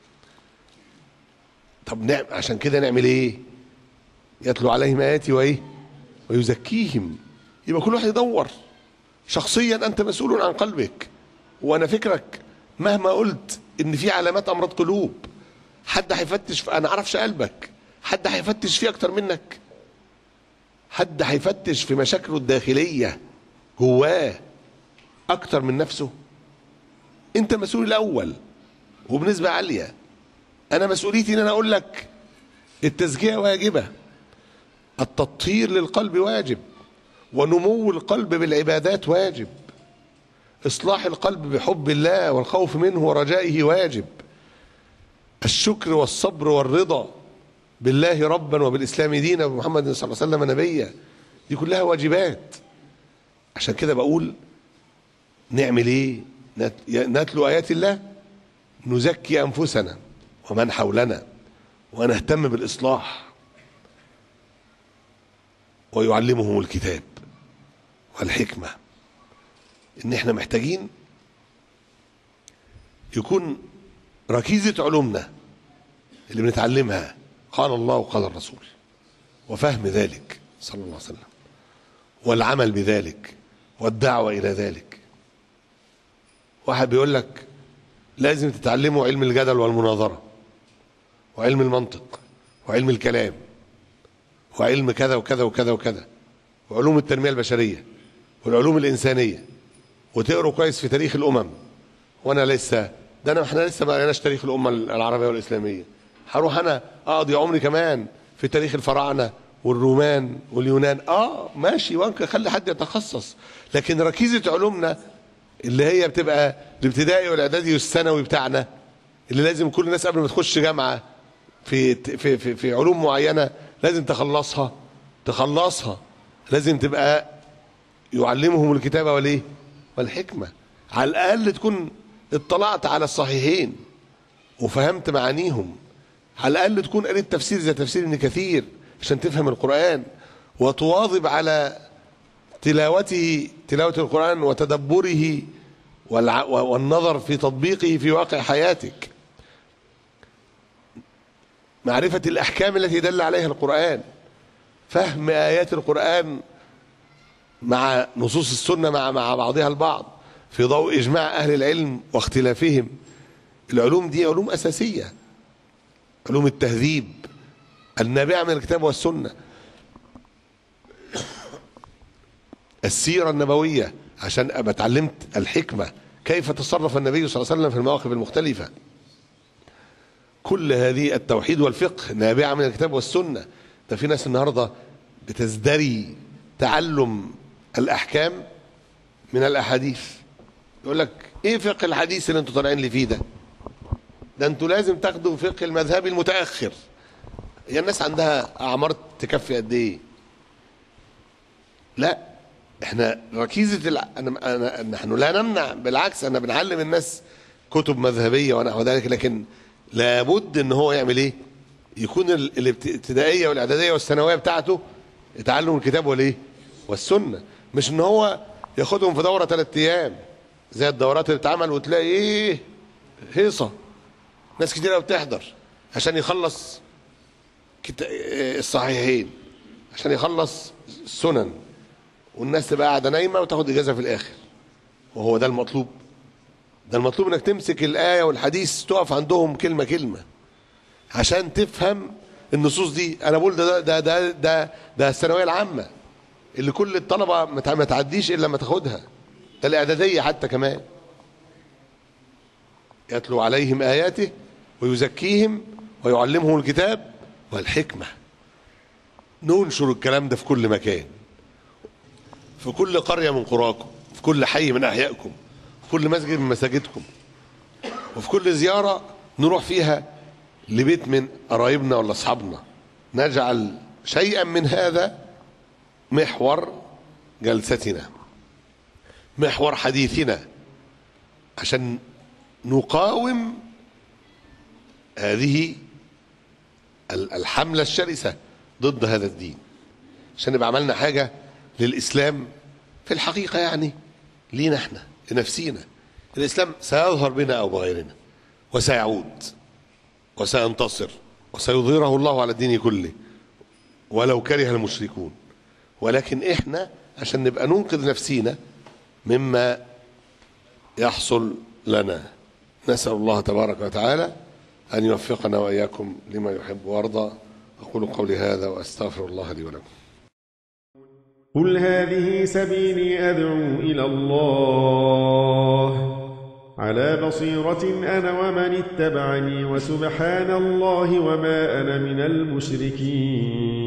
طب نعم عشان كده نعمل ايه يتلو عليهم اياتي وايه ويزكيهم يبقى كل واحد يدور شخصيا انت مسؤول عن قلبك وانا فكرك مهما قلت ان في علامات امراض قلوب حد هيفتش في انا اعرفش قلبك حد هيفتش فيه اكتر منك حد هيفتش في مشاكله الداخليه جواه اكتر من نفسه انت المسؤول الاول وبنسبه عاليه انا مسؤوليتي ان انا اقول لك التزكيه واجبه التطهير للقلب واجب ونمو القلب بالعبادات واجب اصلاح القلب بحب الله والخوف منه ورجائه واجب الشكر والصبر والرضا بالله ربا وبالاسلام دينا وبمحمد صلى الله عليه وسلم نبيا دي كلها واجبات عشان كده بقول نعمل ايه نت- نتلو ايات الله نزكي انفسنا ومن حولنا ونهتم بالاصلاح ويعلمهم الكتاب والحكمة إن إحنا محتاجين يكون ركيزة علومنا اللي بنتعلمها قال الله وقال الرسول وفهم ذلك صلى الله عليه وسلم والعمل بذلك والدعوة إلى ذلك واحد بيقول لك لازم تتعلموا علم الجدل والمناظرة وعلم المنطق وعلم الكلام وعلم كذا وكذا وكذا وكذا وعلوم التنمية البشرية والعلوم الإنسانية وتقروا كويس في تاريخ الأمم وأنا لسه ده أنا احنا لسه ما قريناش تاريخ الأمة العربية والإسلامية هروح أنا أقضي عمري كمان في تاريخ الفراعنة والرومان واليونان اه ماشي وانك خلي حد يتخصص لكن ركيزة علومنا اللي هي بتبقى الابتدائي والاعدادي والثانوي بتاعنا اللي لازم كل الناس قبل ما تخش جامعه في في في, في علوم معينه لازم تخلصها تخلصها لازم تبقى يعلمهم الكتابه والايه والحكمه على الاقل تكون اطلعت على الصحيحين وفهمت معانيهم على الاقل تكون قريت تفسير زي تفسير ابن كثير عشان تفهم القران وتواظب على تلاوته تلاوه القران وتدبره والع- والنظر في تطبيقه في واقع حياتك معرفة الأحكام التي دل عليها القرآن فهم آيات القرآن مع نصوص السنة مع مع بعضها البعض في ضوء إجماع أهل العلم واختلافهم العلوم دي علوم أساسية علوم التهذيب النابعة من الكتاب والسنة السيرة النبوية عشان أبقى اتعلمت الحكمة كيف تصرف النبي صلى الله عليه وسلم في المواقف المختلفة كل هذه التوحيد والفقه نابعة من الكتاب والسنة ده في ناس النهاردة بتزدري تعلم الأحكام من الأحاديث يقول لك إيه فقه الحديث اللي أنتوا طالعين لي فيه ده ده أنتوا لازم تاخدوا فقه المذهبي المتأخر هي الناس عندها أعمار تكفي قد إيه لا احنا ركيزة الع... أنا... أنا... نحن لا نمنع بالعكس انا بنعلم الناس كتب مذهبية ونحو ذلك لكن لابد ان هو يعمل ايه يكون ال- الابتدائية والاعدادية والثانوية بتاعته يتعلم الكتاب والايه والسنة مش ان هو ياخدهم في دورة ثلاث ايام زي الدورات اللي اتعمل وتلاقي ايه هيصة ناس كتيرة بتحضر عشان يخلص كت... اه الصحيحين عشان يخلص السنن والناس تبقى قاعده نايمه وتاخد اجازه في الاخر وهو ده المطلوب ده المطلوب انك تمسك الايه والحديث تقف عندهم كلمه كلمه عشان تفهم النصوص دي انا بقول ده ده ده ده, ده الثانويه العامه اللي كل الطلبه ما تع- ما تعديش الا لما تاخدها ده الاعداديه حتى كمان يتلو عليهم اياته ويزكيهم ويعلمهم الكتاب والحكمه ننشر الكلام ده في كل مكان في كل قرية من قراكم في كل حي من أحيائكم في كل مسجد من مساجدكم وفي كل زيارة نروح فيها لبيت من قرايبنا ولا أصحابنا نجعل شيئا من هذا محور جلستنا محور حديثنا عشان نقاوم هذه ال- الحملة الشرسة ضد هذا الدين عشان نبقى عملنا حاجة للإسلام في الحقيقة يعني لينا احنا لنفسينا الإسلام سيظهر بنا أو بغيرنا وسيعود وسينتصر وسيظهره الله على الدين كله ولو كره المشركون ولكن احنا عشان نبقى ننقذ نفسينا مما يحصل لنا نسأل الله تبارك وتعالى أن يوفقنا وإياكم لما يحب ويرضى أقول قولي هذا وأستغفر الله لي ولكم قل هذه سبيلي أدعو إلى الله على بصيرة أنا ومن اتبعني وسبحان الله وما أنا من المشركين